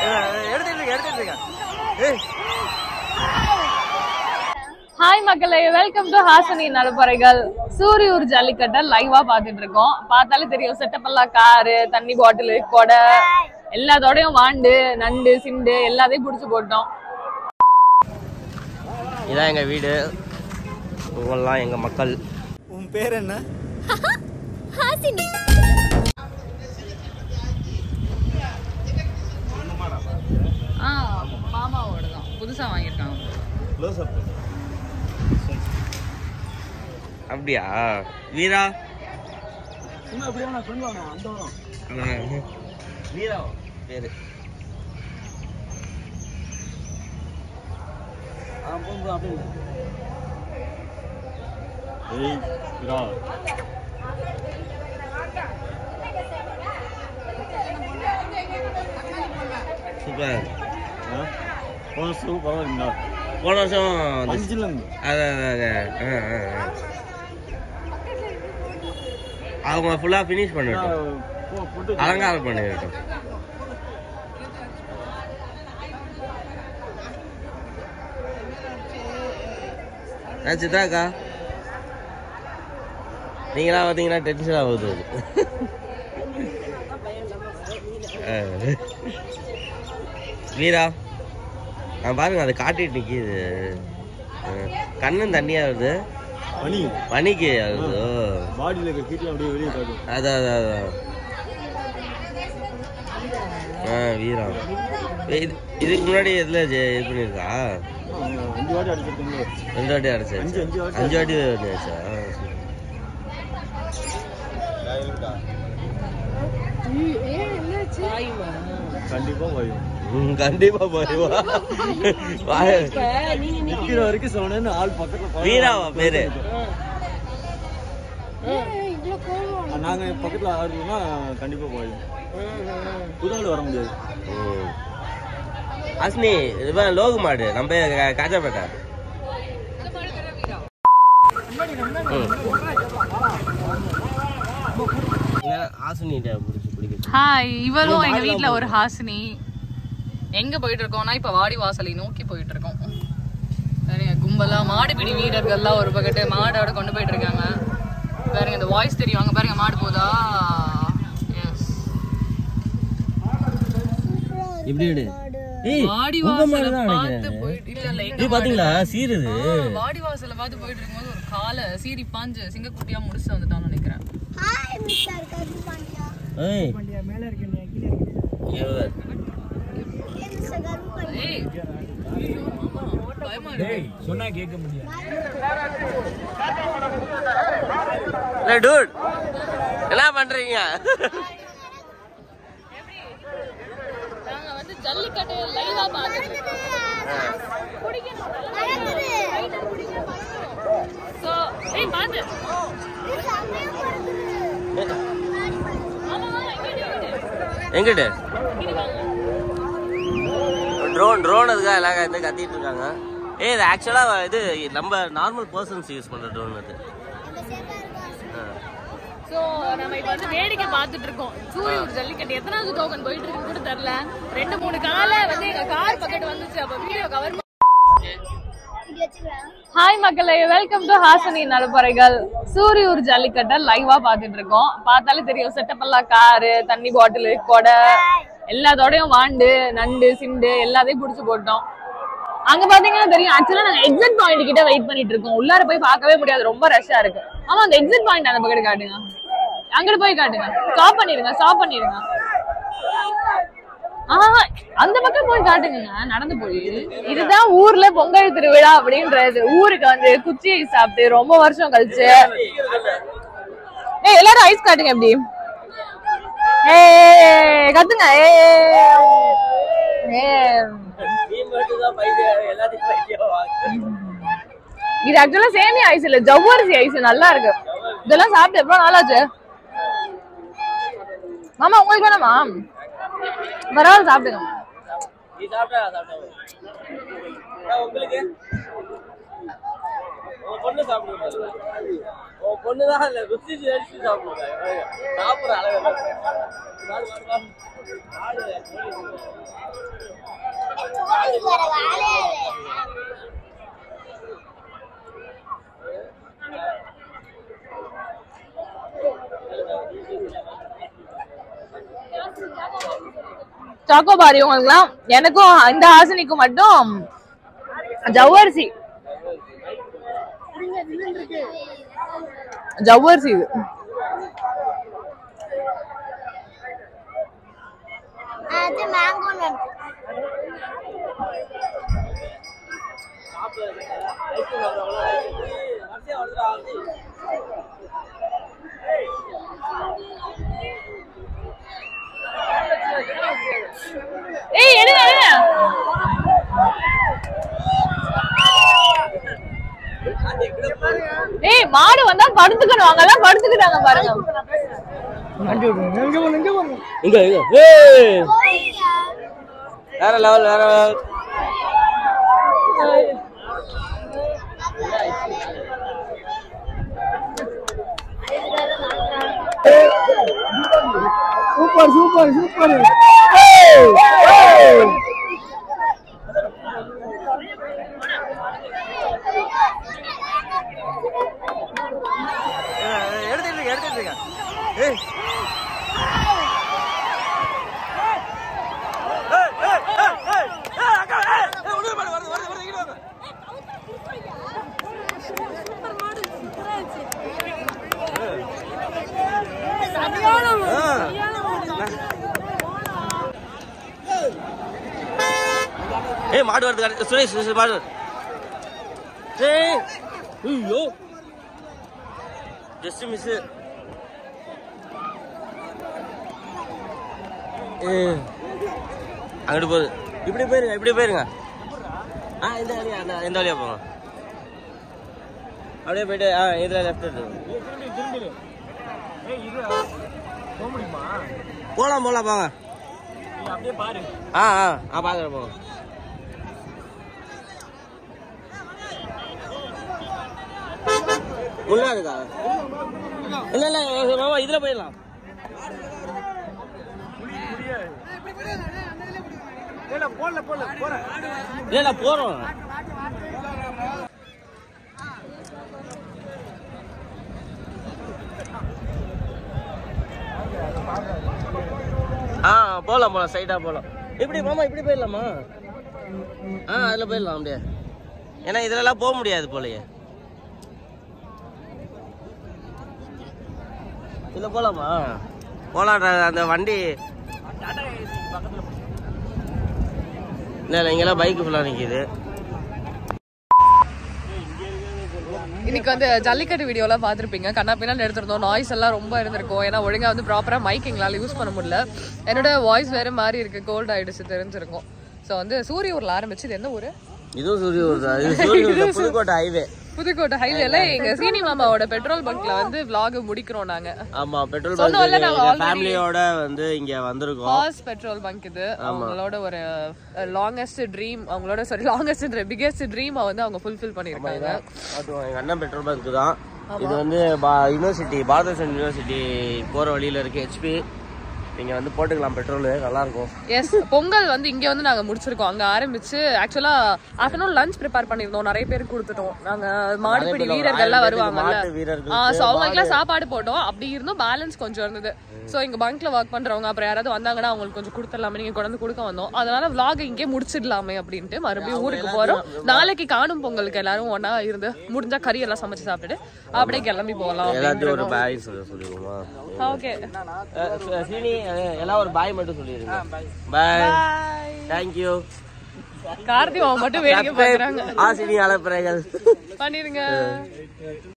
எடுத்துட்டு இருக்க எடுத்துட்டு இருக்க ஏய் ஹாய் மக்களே வெல்கம் டு ஹாசனி நடுப்பறைகள் சூரியூர் ஜல்லிக்கட்டை லைவா பாத்துட்டு இருக்கோம் பார்த்தாலே தெரியும் செட்டப் எல்லாம் காரு தண்ணி பாட்டில் கொடை எல்லாத்தோடையும் வாண்டு நண்டு சிண்டு எல்லாத்தையும் புடிச்சு போட்டோம் இதான் எங்க வீடு இவங்கெல்லாம் எங்க மக்கள் உன் பேர் என்ன ஆ மாமாவோட தான் புதுசா வாங்கியிருக்காங்க அப்படியா வீரா சும்மா அப்படியே நான் ஃப்ரெண்ட் வாங்க அந்த வரும் வீரா பேரு ஆ போகும் அப்படியே ஏய் விரா சூப்பர் போன வருஷம் பரவாயில்லைங்களா போன வருஷம் வந்து- அஞ்சுல இருந்து அதான் அதான், அதான். ஆ, ஆ, ஆ. அவங்க ஃபுல்லா ஃபினிஷ் பண்ணிட்டோம் போ போட்டு அலங்காரம் பண்ணிட்டோம் நான் சித்ராக்கா நீங்களா பார்த்தீங்கன்னா டென்ஷன் ஆகுது அது. ஆ. வீரா ஆ பாருங்க அதை காட்டிட்டு நிக்கிது ஆ. கண்ணும் தண்ணியா வருது பனி பனிக்கு ஆகுது பாடியில் இருக்க கீட்டில் அப்படியே வெளியே காட்டும் அதான் அதான் அதான் ஆ வீரா ஏய், இது இதுக்கு முன்னாடி எதுல ஜெ- இது பண்ணியிருக்கா அஞ்சு வாட்டி அடிச்சிருக்கீங்க ரெண்டு வாட்டி அடைச்சாச்சு அஞ்சு, அஞ்சு வாட்டி அஞ்சு வாட்டி அடைச்சா கண்டிப்பா போயும் கண்டிப்பா போய்வா வாய நிக்கிற வரைக்கும் சொன்னேன்னு ஆள் பக்கத்துல பழம் வீராவா பேரு நாங்க பக்கத்துல ஆடுறோம்னா கண்டிப்பா போயும் புதாள் வர முடியாது ம். அஸ்னி இவன் லோகு மாடு நம்ம க- காஜாப்பேட்டை ம். இங்க ஆசுனிட்ட பிடிச்சி பிடிக்குது ஹாய் இவரும் எங்க வீட்ல ஒரு ஹாசினி எங்க போயிட்டு இருக்கோம்னா இப்ப வாடி வாசலை நோக்கி போயிட்டு இருக்கோம் பாருங்க கும்பலா மாடுபிடி வீரர்கள்லாம் ஒரு பக்கத்து மாடோட கொண்டு போயிட்டு இருக்காங்க பாருங்க இந்த வாய்ஸ் தெரியும் அங்க பாருங்க மாடு போதா எஸ் எப்படி எடு ஏய் வாடி உங்க வாசலை மாதிரி தான் பார்த்து நினைக்கிறேன் போயிட்டு இல்ல இல்ல எங்க இது பாத்தீங்களா சீருது ஆ, வாடி வாசல பார்த்து போயிட்டு இருக்கும்போது ஒரு காலை சீரி பாஞ்சு சிங்கக்குட்டியா முடிச்சு வந்துட்டான்னு நினைக்கிறேன் ஏய் இவர். ஏய் ஐயோ, மாமா, பயமா இருக்கு சொன்னா கேட்க முடியாது இல்லை டூட் என்ன பண்றீங்க நாங்க வந்து ஜல்லிக்கட்டு லைவா பாத்துட்டு சோ ஏய் பாத்து ஆமா இங்க எங்கிட்டு ட்ரோன் ட்ரோன் அதுக்காக எல்லாம் வந்து கத்திட்டு இருக்காங்க ஏய் இது ஆக்சுவலா இது நம்ம நார்மல் பர்சன்ஸ் யூஸ் பண்ற ட்ரோன் அது ஆ. சோ நம்ம இப்ப வந்து வேடிக்கை பார்த்துட்டு இருக்கோம் சூரியூர் ஜல்லிக்கட்டு எத்தனாவது டோக்கன் போயிட்டு இருக்குன்னு கூட தெரியல ரெண்டு மூணு காலை வந்து எங்க கார் பக்கெட் வந்துச்சு அப்ப வீடியோ கவர் ஹாய் மக்களே வெல்கம் டு ஹாசனி நடுப்பறைகள் சூரியூர் ஜல்லிக்கட்டை லைவா பாத்துட்டு இருக்கோம் பார்த்தாலே தெரியும் செட்டப் எல்லாம் காரு தண்ணி பாட்டில் கொடை எல்லாத்தோடையும் வாண்டு நண்டு சிண்டு எல்லாத்தையும் புடிச்சு போட்டோம் அங்க பாத்தீங்கன்னா தெரியும் ஆக்சுவலா நாங்க எக்ஸிட் பாயிண்ட் கிட்ட வெயிட் பண்ணிட்டு இருக்கோம் உள்ளார போய் பார்க்கவே முடியாது ரொம்ப ரஷ்ஷா இருக்கு ஆமா அந்த எக்ஸிட் பாயிண்ட் அந்த பக்கத்து காட்டுங்க அங்கிட்டு போய் காட்டுங்க ஸ்டாப் பண்ணிருங்க ஸ்டாப் பண்ணிருங்க ஆஹ் அந்த பக்கம் போய் காட்டுங்க நடந்து போய் இதுதான் ஊர்ல பொங்கல் திருவிழா அப்படின்றது ஊருக்கு வந்து குச்சி ஐஸ் சாப்பிட்டு ரொம்ப வருஷம் கழிச்சு ஏய் எல்லாரும் ஐஸ் காட்டுங்க எப்படி ஏய் கத்துங்க ஏய் ஏய் இது ஆக்சுவலா சேமியா ஐஸ் இல்ல ஜவ்வரிசி ஐஸ் நல்லா இருக்கு இதெல்லாம் சாப்பிட்டு எவ்வளவு நாளாச்சு மாமா உங்களுக்கு வேணாமா பரவாயில்ல சாப்பிடுங்க நீ சாப்பிட்டா சாப்பிட்டா உங்களுக்கு உன் பொண்ணு சாப்பிடுங்க உன் பொண்ணு தான் இல்ல ருசிச்சு ரசிச்சு சாப்பிடுங்க சாப்பிடுற அளவு இல்ல. வாடு, வாடு, வாடு. வாடு, கோழி இருக்கு. சாக்கோபாரி உங்களுக்குலாம் எனக்கும் இந்த ஹாசினிக்கும் மட்டும் ஜவ்வரிசி ஜவ்வரிசி இது அது மேங்கோ நட் ஏய் எடுங்க எடுங்க ஏய் மாடு வந்தா படுத்துக்கணும் அங்கெல்லாம் படுத்துக்கிட்டாங்க பாருங்க எங்க போன எங்க போன இங்க இங்க ஏய் வேற லெவல் வேற லெவல் சூப்பர் சூப்பர் சூப்பர் எடுத்துட்டு இருக்க எடுத்துட்டு இருக்க ஏய் ஏய், ஏய், ஏய், ஏய், ஏய், அக்கா, ஏய், ஏய், உள்ள பாரு, வருது, வருது, வருது, இங்க வாங்க. ஆ. ஏய் மாடு வருது கரெக்ட். சுரேஷ் சுரேஷ் மாடு வருது. ஏய் ஐயோ ஜஸ்ட் மிஸ் அங்கிட்டு போகுது இப்படி போயிருங்க இப்படி போயிருங்க ஆ இந்த வழியா அந்த இந்த வழியா போங்க அப்படியே போயிட்டு ஆ இதுல லெஃப்ட் எடுத்து ஏய் இது போக முடியுமா போலாம் போலாம் போங்க நீ அப்படியே பாரு ஆ ஆ ஆ பாக்குறேன் போங்க உள்ள இருக்கா இல்ல இல்ல மாமா இதுல போயிடலாம் ஏடா போடல போடல போறேன் இல்ல இல்ல போறோம் ஆ போலாம் போலாம் சைடா போலாம் இப்படி மாமா இப்படி போயிடலாமா ஆ அதுல போயிடலாம் அப்படியே ஏன்னா இதுல எல்லாம் போக முடியாது போலயே இதுல போலாமா போலாம் அந்த வண்டி இல்ல இல்ல இங்கெல்லாம் பைக் ஃபுல்லா நிக்குது இன்னைக்கு வந்து ஜல்லிக்கட்டு வீடியோலாம் பார்த்துருப்பீங்க கண்ணா பின்னாடி எடுத்திருந்தோம் நாய்ஸ் எல்லாம் ரொம்ப இருந்திருக்கும் ஏன்னா ஒழுங்கா வந்து ப்ராப்பரா மைக் எங்களால யூஸ் பண்ண முடியல என்னோட வாய்ஸ் வேற மாதிரி இருக்கு கோல்ட் ஆயிடுச்சு தெரிஞ்சிருக்கும் ஸோ வந்து சூரியூர்ல ஆரம்பிச்சு இது எந்த ஊரு இதுவும் சூரியூர் தான் இது சூரியூர் தான், புதுக்கோட்டை ஹைவே புதுக்கோட்டை ஹைவேல எங்க சீனி மாமாவோட பெட்ரோல் பங்க்ல வந்து vlog முடிக்கிறோம் நாங்க ஆமா பெட்ரோல் சொன்னோம்ல நாங்க பங்க் already- ஃபேமிலியோட வந்து இங்க வந்திருக்கோம் ஹார்ஸ் பெட்ரோல் பங்க் இது அவங்களோட ஒரு லாங்கஸ்ட் ட்ரீம் அவங்களோட சாரி லாங்கஸ்ட் பிகெஸ்ட் ட்ரீம் வந்து அவங்க ஃபுல்ஃபில் பண்ணிருக்காங்க அதுவும் எங்க அண்ணன் பெட்ரோல் பங்க் தான் இது வந்து யூனிவர்சிட்டி பாரதேசன் யூனிவர்சிட்டி போற வழியில இருக்கு ஹெச்பி நீங்க வந்து போட்டுக்கலாம் பெட்ரோல் நல்லா இருக்கும் எஸ் பொங்கல் வந்து இங்க வந்து நாங்க முடிச்சிருக்கோம் அங்க ஆரம்பிச்சு ஆக்சுவலா ஆஃப்டர்நூன் லஞ்ச் ப்ரிப்பேர் பண்ணிருந்தோம் நிறைய பேருக்கு கொடுத்துட்டோம் நாங்க மாடுபிடி பேர் வீரர்கள் எல்லாம் ஆயிரம் பேருக்கு வருவாங்கல்ல மாட்டு வீரர்களுக்கு ஆ சோ அவங்களுக்குலாம் சாப்பாடு போட்டோம் அப்படி இருந்தும் பேலன்ஸ் கொஞ்சம் இருந்தது சோ இங்க பங்க்ல ஒர்க் பண்றவங்க அப்புறம் யாராவது வந்தாங்கன்னா அவங்களுக்கு கொஞ்சம் கொடுத்துடலாமே நீங்க கொண்டு வந்து கொடுக்க வந்தோம் அதனால vlog இங்கே முடிச்சிடலாமே அப்படின்ட்டு மறுபடியும் ஊருக்கு போறோம் நாளைக்கு காணும் பொங்கலுக்கு எல்லாரும் ஒண்ணா இருந்து முடிஞ்சா கறி எல்லாம் சமைச்சு சாப்பிட்டுட்டு அப்படியே கிளம்பி போகலாம் எல்லாத்தையும் ஒரு பாய் சொல்ல சொல்லிடுவோமா ஓகே அஹ் சீனி அஹ் எல்லாம் ஒரு பாய் மட்டும் சொல்லிடுங்க பாய் தேங்க்யூ கார்த்தி அவன் மட்டும் வேடிக்கை பாக்குறாங்க ஆசினி அலப்பறைகள் பண்ணிருங்க